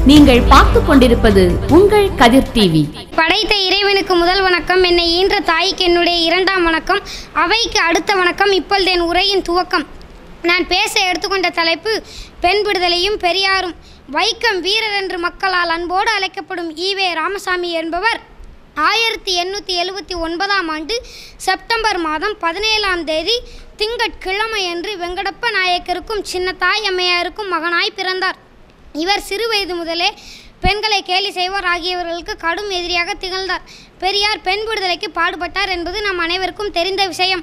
நீங்கள் பார்த்து கொண்டிருப்பது உங்கள் கதிர் டிவி படைத்த இறைவனுக்கு முதல் வணக்கம் என்னை ஈன்ற தாய்க்கு என்னுடைய இரண்டாம் வணக்கம் அவைக்கு அடுத்த வணக்கம் இப்பொழுது என் உரையின் துவக்கம் நான் பேச எடுத்துக்கொண்ட தலைப்பு பெண் விடுதலையும் பெரியாரும் வைக்கம் வீரர் என்று மக்களால் அன்போடு அழைக்கப்படும் ஈவே ராமசாமி என்பவர் ஆயிரத்தி எண்ணூற்றி எழுபத்தி ஒன்பதாம் ஆண்டு செப்டம்பர் மாதம் பதினேழாம் தேதி திங்கட்கிழமையன்று வெங்கடப்ப நாயக்கருக்கும் சின்ன தாய் அம்மையாருக்கும் மகனாய் பிறந்தார் இவர் சிறு வயது முதலே பெண்களை கேலி செய்வார் ஆகியவர்களுக்கு கடும் எதிரியாக திகழ்ந்தார் பெரியார் பெண் விடுதலைக்கு பாடுபட்டார் என்பது நம் அனைவருக்கும் தெரிந்த விஷயம்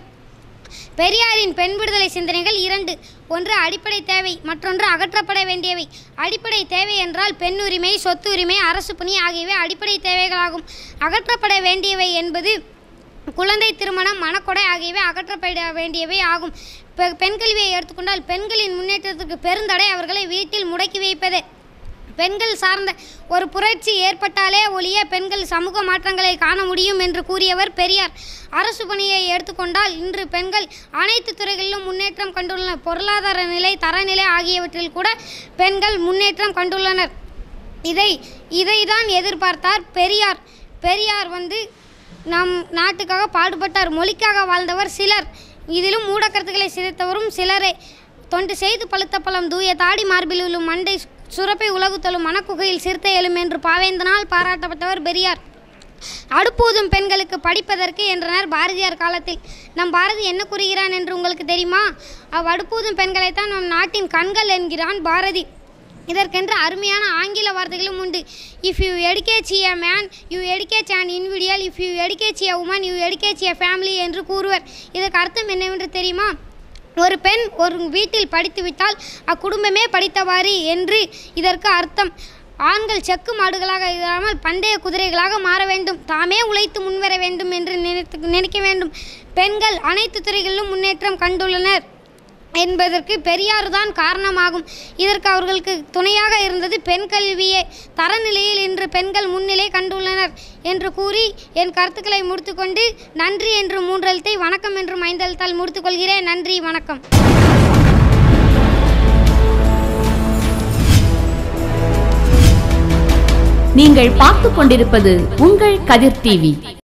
பெரியாரின் பெண் விடுதலை சிந்தனைகள் இரண்டு ஒன்று அடிப்படை தேவை மற்றொன்று அகற்றப்பட வேண்டியவை அடிப்படை தேவை என்றால் பெண் உரிமை சொத்து உரிமை அரசு பணி ஆகியவை அடிப்படை தேவைகளாகும் அகற்றப்பட வேண்டியவை என்பது குழந்தை திருமணம் மனக்கொடை ஆகியவை அகற்றப்பட வேண்டியவை ஆகும் பெ- பெண் கல்வியை எடுத்துக்கொண்டால் பெண்களின் முன்னேற்றத்துக்கு பெருந்தடை அவர்களை வீட்டில் முடக்கி வைப்பதே பெண்கள் சார்ந்த ஒரு புரட்சி ஏற்பட்டாலே ஒழிய பெண்கள் சமூக மாற்றங்களை காண முடியும் என்று கூறியவர் பெரியார் அரசு பணியை எடுத்துக்கொண்டால் இன்று பெண்கள் அனைத்து துறைகளிலும் முன்னேற்றம் கண்டுள்ளனர் பொருளாதார நிலை தரநிலை ஆகியவற்றில் கூட பெண்கள் முன்னேற்றம் கண்டுள்ளனர் இதை இதைதான் எதிர்பார்த்தார் பெரியார் பெரியார் வந்து நம் நாட்டுக்காக பாடுபட்டார் மொழிக்காக வாழ்ந்தவர் சிலர் இதிலும் மூடக்கருத்துக்களை சிதைத்தவரும் சிலரே தொண்டு செய்து பழுத்த பழம் தூய தாடி மார்பில் விழும் மண்டை சுரப்பை உலகுத்தலும் மனக்குகையில் சிறுத்தை எழும் என்று பாவேந்தனால் பாராட்டப்பட்டவர் பெரியார் அடுப்பூதும் பெண்களுக்கு படிப்பதற்கு என்றனர் பாரதியார் காலத்தில் நம் பாரதி என்ன கூறுகிறான் என்று உங்களுக்கு தெரியுமா அவ் அடுப்பூதும் பெண்களைத்தான் நம் நாட்டின் கண்கள் என்கிறான் பாரதி இதற்கென்று அருமையான ஆங்கில வார்த்தைகளும் உண்டு if you educate a man you educate an individual if you educate a woman you educate a family என்று கூறுவர் இதற்கு அர்த்தம் என்னவென்று தெரியுமா ஒரு பெண் ஒரு வீட்டில் படித்துவிட்டால் அக்குடும்பமே படித்தவாறு என்று இதற்கு அர்த்தம் ஆண்கள் செக்கு மாடுகளாக இல்லாமல் பந்தய குதிரைகளாக மாற வேண்டும் தாமே உழைத்து முன்வர வேண்டும் என்று நினைத்து நினைக்க வேண்டும் பெண்கள் அனைத்து துறைகளிலும் முன்னேற்றம் கண்டுள்ளனர் என்பதற்கு பெரியார் தான் காரணமாகும் இதற்கு அவர்களுக்கு துணையாக இருந்தது பெண் கல்வியே தரநிலையில் இன்று பெண்கள் முன்னிலை கண்டுள்ளனர் என்று கூறி என் கருத்துக்களை முடித்துக்கொண்டு நன்றி என்று மூன்றெழுத்தை வணக்கம் என்று ஐந்தெழுத்தால் முடித்துக்கொள்கிறேன் நன்றி வணக்கம் நீங்கள் பார்த்து கொண்டிருப்பது உங்கள் கதிர் டிவி